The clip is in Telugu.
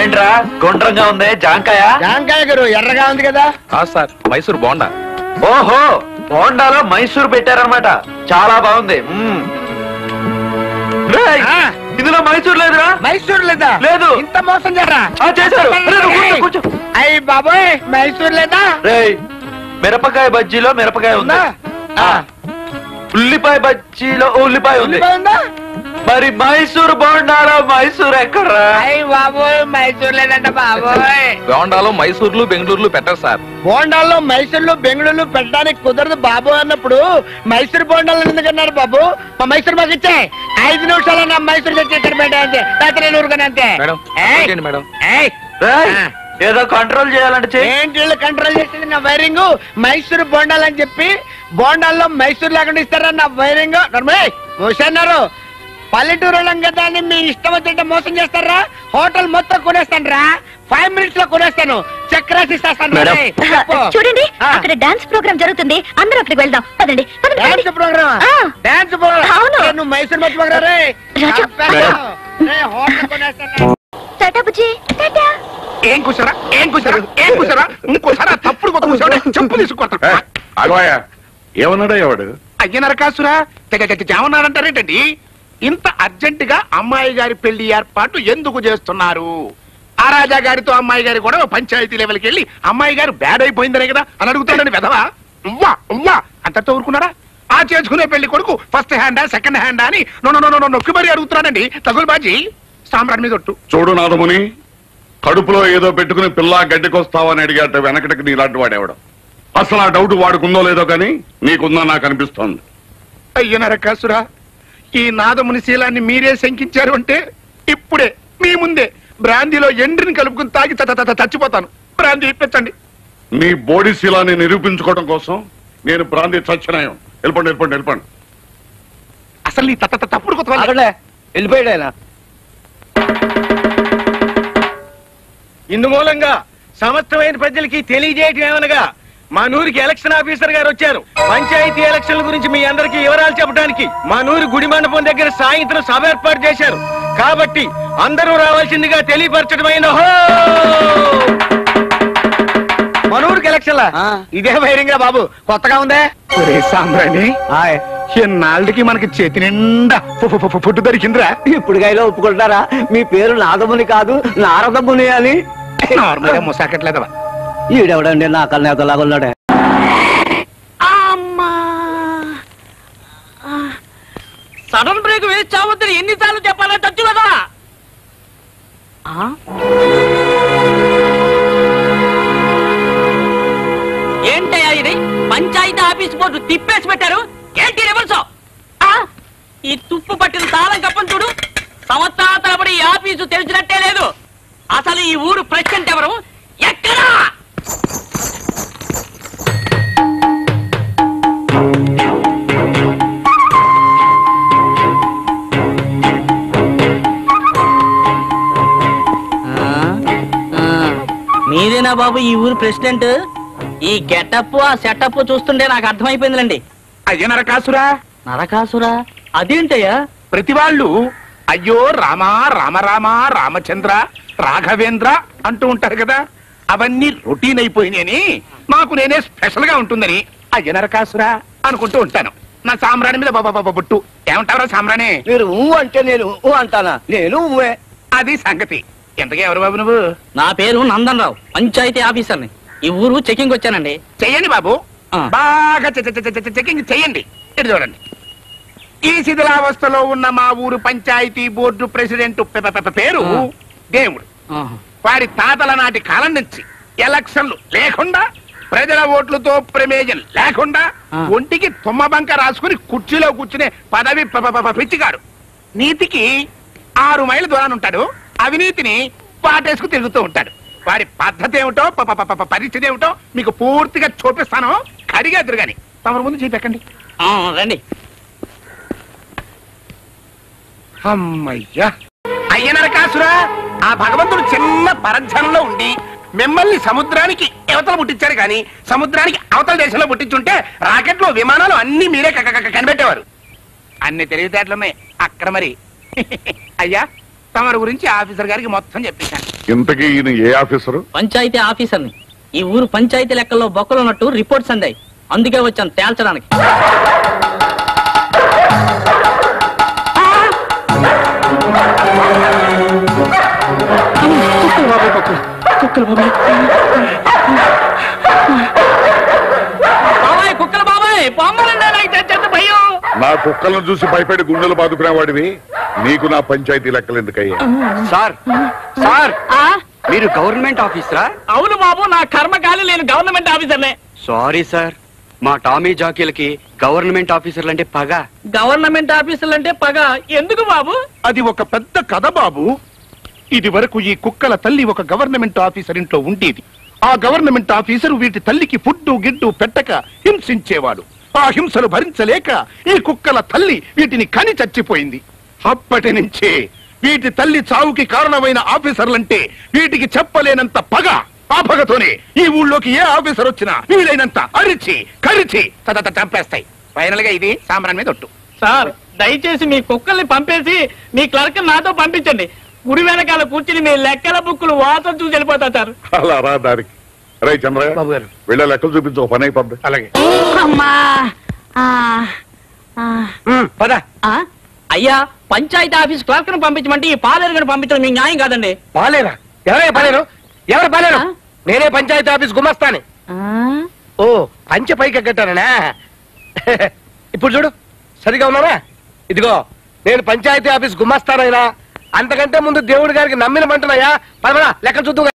ఏంట్రా గుండ్రంగా ఉంది జాంకాయ జాంకాయ గారు ఎర్రగా ఉంది కదా సార్ మైసూర్ బోండా ఓహో బోండాలో మైసూర్ పెట్టారనమాట చాలా బాగుంది మ్మ్. రేయ్, ఆ. ఇందులో మైసూర్ లేదురా మైసూర్ లేదా లేదు. ఇంత మోసం చేయరా ఆ, చేశారు. రే, నువ్వు కూర్చో, కూర్చో. అయ్యి బాబోయ్ మైసూర్ లేదా రేయ్ మిరపకాయ బజ్జీలో మిరపకాయ ఉంది ఉందా ఆ, ఉల్లిపాయ బజ్జీలో ఉల్లిపాయ ఉంది ఉల్లిపాయ ఉందా మరి మైసూర్ బోండాలో మైసూర్ ఎక్కడ్రా అయ్యి బాబోయ్ మైసూర్ లేదంట బాబోయ్ బోండాలో మైసూర్లు బెంగళూరులు పెట్టరు సార్ బోండాల్లో మైసూర్లు బెంగళూరు పెట్టడానికి కుదరదు బాబు అన్నప్పుడు మైసూర్ బోండాలు ఎందుకన్నారు బాబు మా మైసూర్ మాకు ఇచ్చే ఐదు నిమిషాలు నా మైసూర్ తెచ్చి ఇక్కడ పెట్టంతే రాత్రి నేను ఊరుకుని అంతే మేడం ఏయ్, ఏంటి మేడం ఏయ్, రేయ్, ఆ. ఏదో కంట్రోల్ చేయాలంటే చెయ్యి ఏంటి వీళ్ళు కంట్రోల్ చేసేది నా వైరింగ్ మైసూర్ బోండాలు అని చెప్పి బోండాల్లో మైసూర్ లేకుండా ఇస్తారా నా వైరింగ్ మూసన్నారు పల్లెటూరు వాళ్ళం కదా అని మీ ఇష్టం వచ్చినట్టు మోసం చేస్తారా హోటల్ మొత్తం కొనేస్తాను రా ఫైవ్ మినిట్స్ లో కొనేస్తాను చెక్ రాసి ఇస్తాను మేడం. మరి. చెప్పు. చూడండి ఆ. అక్కడ డాన్స్ ప్రోగ్రామ్ జరుగుతుంది అందరూ అక్కడికి వెళ్దాం పదండి పదండి, డాన్స్ పదండి. ప్రోగ్రామ్ ఆ. డాన్స్ ప్రోగ్రామ్ అవును. ఏ, నువ్వు మైసూర్ మర్చిపోగరా రే రాజు. మేడం. రే, హోటల్ కొనేస్తాను టాటా బుజ్జి టాటా ఏం కూసారా ఏం కూసారా ఏం కూసారా ఇంకోసారి ఆ తప్పుడు కొత్త కూసాడు చెప్పు తీసుకొస్తా అగవాయ ఏమన్నాడా ఎవడు అయ్య నరకాసురా తెగ తెగ ఏమన్నాడంటారేంటండి ఇంత అర్జెంట్ గా అమ్మాయి గారి పెళ్లి ఏర్పాటు ఎందుకు చేస్తున్నారు ఆ రాజా గారితో అమ్మాయి గారి కూడా పంచాయతీ లెవెల్కి వెళ్ళి అమ్మాయి గారు బ్యాడ్ అయిపోయిందనే కదా అని అడుగుతాడని వెధవా ఉవ్వా ఉవ్వా అంతతో ఊరుకున్నారా ఆ చేసుకునే పెళ్లి కొడుకు ఫస్ట్ హ్యాండా సెకండ్ హ్యాండా అని నో నో నో నొక్కి మరీ అడుగుతున్నాడండి తగులు బాజీ సామ్రాట్ మీద ఒట్టు చూడు నాదముని కడుపులో ఏదో పెట్టుకుని పిల్ల గడ్డికొస్తావని అడిగాట వెనకటికి నీలాంటి వాడేవాడు అసలు ఆ డౌట్ వాడుకుందో లేదో కానీ నీకుందో నాకు అనిపిస్తోంది అయ్య నరకాసురా ఈ నాదముని శీలాన్ని మీరే శంకించారు అంటే ఇప్పుడే మీ ముందే బ్రాందీలో ఎండ్రిని కలుపుకుని తాగి త- త- త- చచ్చిపోతాను బ్రాందీ ఇప్పించండి నీ బోడీ శీలాన్ని నిరూపించుకోవడం కోసం నేను బ్రాంతి చచ్చినాయం వెళ్ళిపోండి వెళ్ళిపోండి వెళ్ళిపోండి అసలు నీ తత తప్పుడు కొత్త వల్ల- అక్కడే వెళ్ళిపోయాడు ఆయన ఇందు మూలంగా సమస్తమైన ప్రజలకి తెలియజేయటం ఏమనగా మా నూరికి ఎలక్షన్ ఆఫీసర్ గారు వచ్చారు పంచాయతీ ఎలక్షన్ల గురించి మీ అందరికీ వివరాలు చెప్పడానికి మా నూరి గుడి మండపం దగ్గర సాయంత్రం సభ ఏర్పాటు చేశారు కాబట్టి అందరూ రావాల్సిందిగా తెలియపరచడమైన మనూరికి ఎలక్షన్లా ఇదే వైరింగ్ బాబు కొత్తగా ఉందే ఒరే సాంబ్రాణి ఎన్నాళ్ళకి మనకి చేతి నిండా ఫు- ఫు- ఫు- ఫుడ్ దొరికిందిరా ఇప్పుడుగైనా ఒప్పుకుంటారా మీ పేరు నాగముని కాదు నారదముని అని నార్మల్ గా ముసాకట్లేదవా ఈడెవడండి నా కన్నేతలాగా ఉన్నాడే సడన్ బ్రేక్ వేసి చావద్దని ఎన్నిసార్లు చెప్పాలో తచ్చు కదా ఏంటయ్యా ఇది పంచాయతీ ఆఫీస్ బోర్డు తిప్పేసి పెట్టారు ఏంటి రివర్స్ ఈ తుప్పు పట్టిన తాళం కప్పని చూడు సంవత్సరాల తరబడి ఈ ఆఫీసు తెలిసినట్టే లేదు అసలు ఈ ఊరు ప్రెసిడెంట్ ఎవరు ఎక్కడా మీరేనా బాబు ఈ ఊరు ప్రెసిడెంట్ ఈ గెటప్ ఆ సెటప్ చూస్తుంటే నాకు అర్థమైపోయిందిలేండి అయ్య నరకాసురా నరకాసురా అదేంటయ్యా ప్రతి వాళ్ళు అయ్యో రామా రామరామ రామచంద్ర రాఘవేంద్ర అంటూ ఉంటారు కదా అవన్నీ రొటీన్ అయిపోయినాయని నాకు నేనే స్పెషల్ గా ఉంటుందని అయ్య నరకాసురా అనుకుంటూ ఉంటాను నా సామ్రాణి మీద బాబా బాబా బుట్టు ఏమంటారా సామ్రాణి మీరు ఊ అంటే నేను ఊ అంటానా నేను ఊవే అది సంగతి ఎంతగా ఎవరు బాబు నువ్వు నా పేరు నందన్ రావు పంచాయతీ ఆఫీసర్ని ఈ ఊరు చెకింగ్ వచ్చానండి చెయ్యండి బాబు ఆ. బాగా చె- చె- చె- చె- చెకింగ్ చెయ్యండి ఇటు చూడండి ఈ శిథిలావస్థలో ఉన్న మా ఊరు పంచాయతీ బోర్డు ప్రెసిడెంట్ పె- పె- పె- పేరు ఆ. దేవుడు వారి తాతల నాటి కాలం నుంచి ఎలక్షన్లు లేకుండా ప్రజల ఓట్లతో ప్రమేయం లేకుండా ఆ. ఒంటికి తుమ్మబంక రాసుకుని కుర్చీలో కూర్చునే పదవి ప- ప- ప- పిచ్చిగాడు నీతికి ఆరు మైళ్ళ దూరాన్ని ఉంటాడు అవినీతిని పాటేసుకు తిరుగుతూ ఉంటాడు వారి పద్ధతి ఏమిటో ప- ప- ప- ప- పరిస్థితి ఏమిటో మీకు పూర్తిగా చూపిస్తాను కడిగా తిరగని తమరు ముందు చూపెక్కండి రండి అమ్మయ్యా అయ్య నరకాసురా ఆ భగవంతుడు చిన్న పరధ్యానంలో ఉండి మిమ్మల్ని సముద్రానికి అవతల పుట్టించారు కానీ సముద్రానికి అవతల దేశంలో పుట్టించుంటే రాకెట్లు విమానాలు అన్ని మీరే క- క- క- కనిపెట్టేవారు అన్ని తెలివితేటలున్నాయి అక్కడ మరి అయ్యా తమరి గురించి ఆఫీసర్ గారికి మొత్తం చెప్పేశాను ఇంతకీ ఈయన ఏ ఆఫీసరు పంచాయతీ ఆఫీసర్ని ఈ ఊరు పంచాయతీ లెక్కల్లో బొక్కలు ఉన్నట్టు రిపోర్ట్స్ అందాయి అందుకే వచ్చాను తేల్చడానికి బాబాయ్ కుక్కలు బాబాయ్ బొమ్మలండి నాకు తెచ్చేంత భయం నా కుక్కలను చూసి భయపడి గుండెలు బాదుకునేవాడివి నీకు నా పంచాయతీ లెక్కలు ఎందుకయ్యా సార్ సార్ మీరు గవర్నమెంట్ ఆఫీసరా అవును బాబు నా కర్మకాలి నేను గవర్నమెంట్ ఆఫీసర్నే సారీ సార్ మా టామీ జాకీలకి గవర్నమెంట్ ఆఫీసర్లు అంటే పగ గవర్నమెంట్ ఆఫీసర్లు అంటే పగ ఎందుకు బాబు అది ఒక పెద్ద కథ బాబు ఇది వరకు ఈ కుక్కల తల్లి ఒక గవర్నమెంట్ ఆఫీసర్ ఇంట్లో ఉండేది ఆ గవర్నమెంట్ ఆఫీసర్ వీటి తల్లికి ఫుడ్డు గిడ్డు పెట్టక హింసించేవాడు ఆ హింసలు భరించలేక ఈ కుక్కల తల్లి వీటిని కని చచ్చిపోయింది అప్పటి నుంచే వీటి తల్లి చావుకి కారణమైన ఆఫీసర్లంటే వీటికి చెప్పలేనంత పగ ఆ పగతోనే ఈ ఊళ్ళోకి ఏ ఆఫీసర్ వచ్చినా వీలైనంత అరిచి కరిచి తదత చంపేస్తాయి ఫైనల్ గా ఇది సాంబ్రాన్ మీద ఒట్టు సార్ దయచేసి మీ కుక్కల్ని పంపేసి మీ క్లర్క్ నాతో పంపించండి గుడి వెనకాల కూర్చుని మీ లెక్కల బుక్కులు వాసన చూసి వెళ్ళిపోతా సార్ అలా రా దారికి రే చంద్రయ్య బాబు గారు. వెళ్ళే లెక్కలు చూపించు ఒక పని అయిపోద్ది అలాగే అమ్మా ఆ, ఆ, పద ఆ? అయ్యా పంచాయతీ ఆఫీస్ క్లర్క్ ను పంపించమంటే ఈ పాలేరుగని పంపించడం మీ న్యాయం కాదండి పాలేరా ఎవరే పాలేరు ఎవరు పాలేరు ఆ? నేనే పంచాయతీ ఆఫీస్ గుమస్తాని ఆ? ఓ పంచె పైకి ఎగ్గట్టానా ఇప్పుడు చూడు సరిగా ఉన్నానా ఇదిగో నేను పంచాయతీ ఆఫీస్ గుమస్తానైనా అంతకంటే ముందు దేవుడి గారికి నమ్మిన మంటున్నాయా పదమరా లెక్క చూద్దు